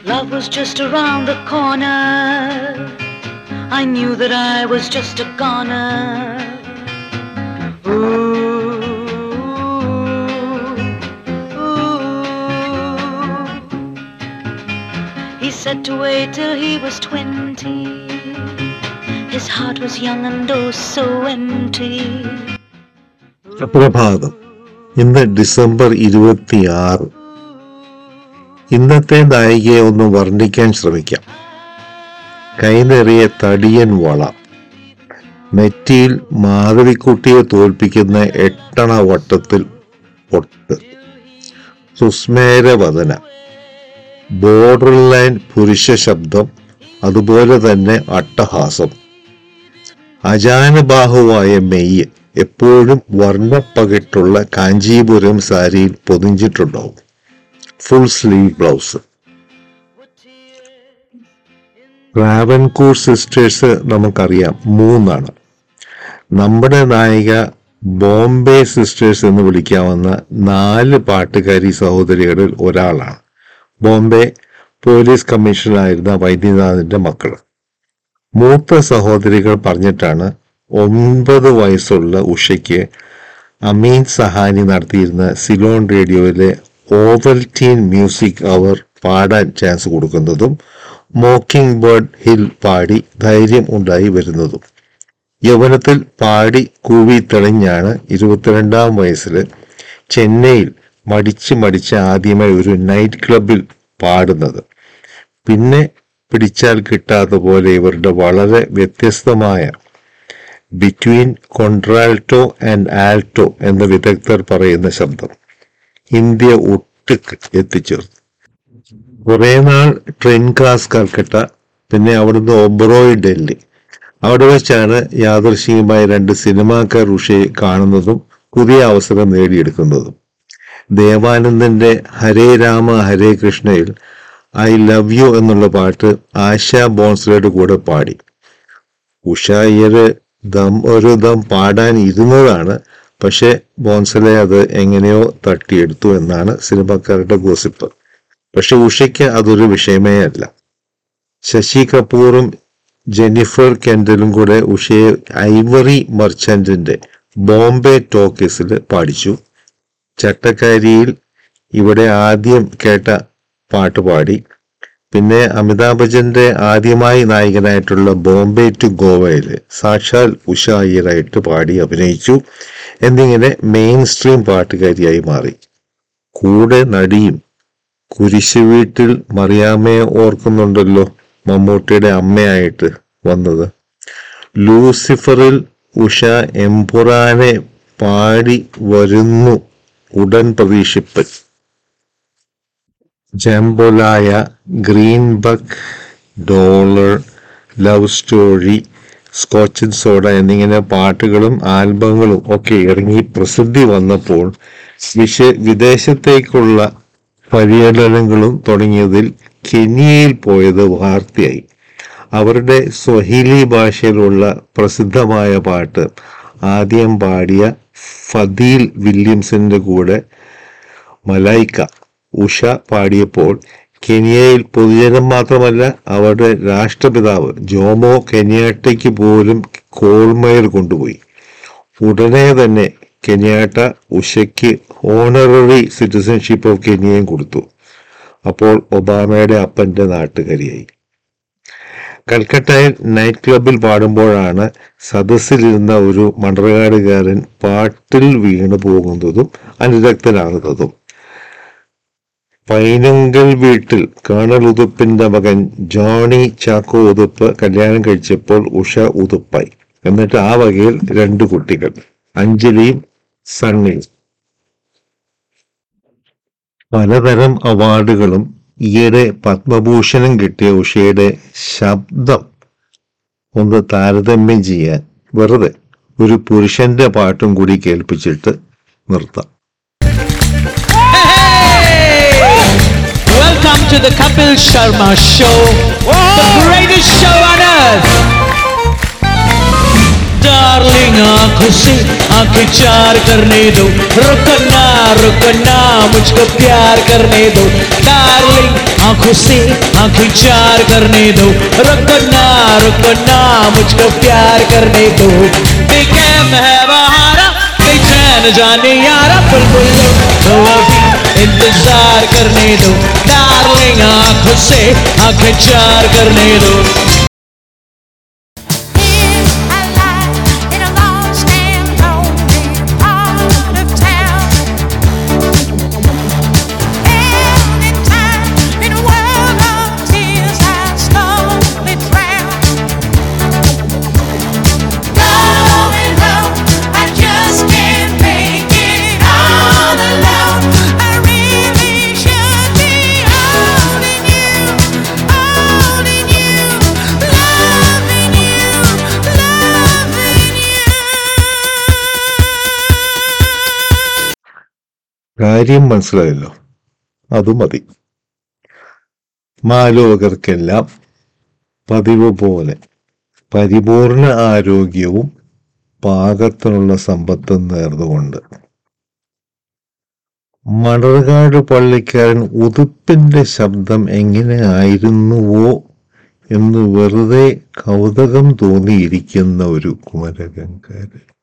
Love was just around the corner. I knew that I was just a goner. Ooh, ooh. He said to wait till he was twenty. His heart was young and oh so empty. സുപ്രഭാതം ഇന്ന് December ഇരുപത്തിയാറ് ഇന്നത്തെ നായികയെ ഒന്ന് വർണ്ണിക്കാൻ ശ്രമിക്കാം കൈനിറിയ തടിയൻ വള നെറ്റിയിൽ മാധവിക്കുട്ടിയെ തോൽപ്പിക്കുന്ന എട്ടണ വട്ടത്തിൽ ഒട്ട് സുസ്മേരവദന ബോർഡർ ലൈൻ പുരുഷ ശബ്ദം അതുപോലെ തന്നെ അട്ടഹാസം അജാനബാഹുവായ മെയ്യ് എപ്പോഴും വർണ്ണപ്പകിട്ടുള്ള കാഞ്ചീപുരം സാരിയിൽ പൊതിഞ്ഞിട്ടുണ്ടാവും full sleeve blouse Travancore sisters നമുക്കറിയാം മൂന്നാണ് നമ്മുടെ നായിക ബോംബെ സിസ്റ്റേഴ്സ് എന്ന് വിളിക്കാവുന്ന നാല് പാട്ടുകാരി സഹോദരികളിൽ ഒരാളാണ് ബോംബെ പോലീസ് കമ്മീഷണറായിരുന്ന വൈദ്യനാഥിന്റെ മക്കൾ മൂത്ത സഹോദരികൾ പറഞ്ഞിട്ടാണ് ഒൻപത് വയസ്സുള്ള ഉഷയ്ക്ക് അമീൻ സഹാനി നടത്തിയിരുന്ന സിലോൺ റേഡിയോയിലെ ഓവൽറ്റീൻ മ്യൂസിക് അവർ പാടാൻ ചാൻസ് കൊടുക്കുന്നതും മോക്കിംഗ് ബേർഡ് ഹിൽ പാടി ധൈര്യം ഉണ്ടായി വരുന്നതും യൗവനത്തിൽ പാടി കൂവി തെളിഞ്ഞാണ് ഇരുപത്തിരണ്ടാം വയസ്സിൽ ചെന്നൈയിൽ മടിച്ച് മടിച്ച് ആദ്യമായി ഒരു നൈറ്റ് ക്ലബിൽ പാടുന്നത് പിന്നെ പിടിച്ചാൽ കിട്ടാത്ത പോലെ ഇവരുടെ വളരെ വ്യത്യസ്തമായ ബിറ്റ്വീൻ കൊൺട്രാൾട്ടോ ആൻഡ് ആൽട്ടോ എന്ന വിദഗ്ധർ പറയുന്ന ശബ്ദം ഇന്ത്യ ഒട്ടുക്ക് എത്തിച്ചേർന്നു കുറെ നാൾ ട്രെയിൻ ക്ലാസ് കൽക്കട്ട പിന്നെ അവിടുന്ന് ഒബ്രോയ് ഡൽഹി അവിടെ വെച്ചാണ് യാദർശികമായ രണ്ട് സിനിമാക്കാർ ഉഷയെ കാണുന്നതും പുതിയ അവസരം നേടിയെടുക്കുന്നതും ദേവാനന്ദന്റെ ഹരേ രാമ ഹരേ കൃഷ്ണയിൽ ഐ ലവ് യു എന്നുള്ള പാട്ട് ആശ ബോൺസ്ലയുടെ കൂടെ പാടി ഉഷ അയ്യര് ദം ഒരു ദം പാടാൻ ഇരുന്നതാണ് പക്ഷെ ബോൺസലെ അത് എങ്ങനെയോ തട്ടിയെടുത്തു എന്നാണ് സിനിമക്കാരുടെ ഗോസിപ്പ് പക്ഷെ ഉഷയ്ക്ക് അതൊരു വിഷയമേ അല്ല ശശി കപൂറും ജെന്നിഫർ കെൻഡലും കൂടെ ഉഷയെ ഐവറി മർച്ചന്റിന്റെ ബോംബെ ടോക്കീസിൽ പാടിച്ചു ചട്ടക്കാരിയിൽ ഇവിടെ ആദ്യം കേട്ട പാട്ട് പാടി പിന്നെ അമിതാഭ് ബച്ചന്റെ ആദ്യമായി നായകനായിട്ടുള്ള ബോംബെ ടു ഗോവയിൽ സാക്ഷാൽ ഉഷ അയ്യരായിട്ട് പാടി അഭിനയിച്ചു എന്നിങ്ങനെ മെയിൻ സ്ട്രീം പാട്ടുകാരിയായി മാറി കൂടെ നടിയും കുരിശ് വീട്ടിൽ മറിയാമ്മയെ ഓർക്കുന്നുണ്ടല്ലോ മമ്മൂട്ടിയുടെ അമ്മയായിട്ട് വന്നത് ലൂസിഫറിൽ ഉഷ എംപുറാനെ പാടി വരുന്നു ഉടൻ പ്രതീക്ഷിപ്പൻ jambalaya greenback dollar love story scotch and soda എന്നിങ്ങനെ പാട്ടുകളും ആൽബങ്ങളും ഒക്കെ ഇറങ്ങി പ്രസിദ്ധി വന്നപ്പോൾ വിശ വിദേശത്തേക്കുള്ള പര്യടനങ്ങളും തുടങ്ങിയതിൽ കെനിയയിൽ പോയത് വാർത്തയായി അവരുടെ സ്വഹിലി ഭാഷയിലുള്ള പ്രസിദ്ധമായ പാട്ട് ആദ്യം പാടിയ ഫദീൽ വില്യംസിന്റെ കൂടെ മലൈക്ക ഉഷ പാടിയപ്പോൾ കെനിയയിൽ പൊതുജനം മാത്രമല്ല അവരുടെ രാഷ്ട്രപിതാവ് ജോമോ കെനിയാട്ടയ്ക്ക് പോലും കോൾമയർ കൊണ്ടുപോയി ഉടനെ തന്നെ കെനിയാട്ട ഉഷയ്ക്ക് ഓണററി സിറ്റിസൺഷിപ്പ് ഓഫ് കെനിയയും കൊടുത്തു അപ്പോൾ ഒബാമയുടെ അപ്പന്റെ നാട്ടുകാരിയായി കൽക്കട്ടയിൽ നൈറ്റ് ക്ലബിൽ പാടുമ്പോഴാണ് സദസ്സിലിരുന്ന ഒരു മണ്ടറകാടുകാരൻ പാട്ടിൽ വീണു പോകുന്നതും അനുരക്തനാകുന്നതും പൈനങ്കൽ വീട്ടിൽ കേണൽ ഉതുപ്പിന്റെ മകൻ ജോണി ചാക്കോ ഉതുപ്പ് കല്യാണം കഴിച്ചപ്പോൾ ഉഷ ഉതുപ്പായി എന്നിട്ട് ആ വകയിൽ രണ്ട് കുട്ടികൾ അഞ്ജലിയും സണ്ണിയും പലതരം അവാർഡുകളും ഈയിടെ പത്മഭൂഷണം കിട്ടിയ ഉഷയുടെ ശബ്ദം ഒന്ന് താരതമ്യം ചെയ്യാൻ വെറുതെ ഒരു പുരുഷന്റെ പാട്ടും കൂടി കേൾപ്പിച്ചിട്ട് നിർത്താം Welcome to the Kapil Sharma Show, the greatest show on earth. Darling आंखों से आंखें चार करने दो रुकना रुकना मुझको प्यार करने दो डार्लिंग आंखों से आंखें चार करने दो रुकना रुकना मुझको प्यार करने दो बेकैम है बहारा बेचैन जाने यारा बुलबुल तो अभी इंतजार करने दो डार्लिंग आंखों से आंखें चार करने दो Here I lie in a lost and lonely part of town. Held in time in a world of tears, I slowly drown. Going home, I just can't make it all alone. I really should be holding you, holding you, loving you, loving you. കാര്യം മനസ്സിലായല്ലോ അത് മതി മാലോകർക്കെല്ലാം പതിവ് പോലെ പരിപൂർണ ആരോഗ്യവും പാകത്തിനുള്ള സമ്പത്തും നേർന്നുകൊണ്ട് മണർകാട് പള്ളിക്കാരൻ ഉതുപ്പിന്റെ ശബ്ദം എങ്ങനെ ആയിരുന്നുവോ എന്ന് വെറുതെ കൗതുകം തോന്നിയിരിക്കുന്ന ഒരു കുമരകങ്കാരൻ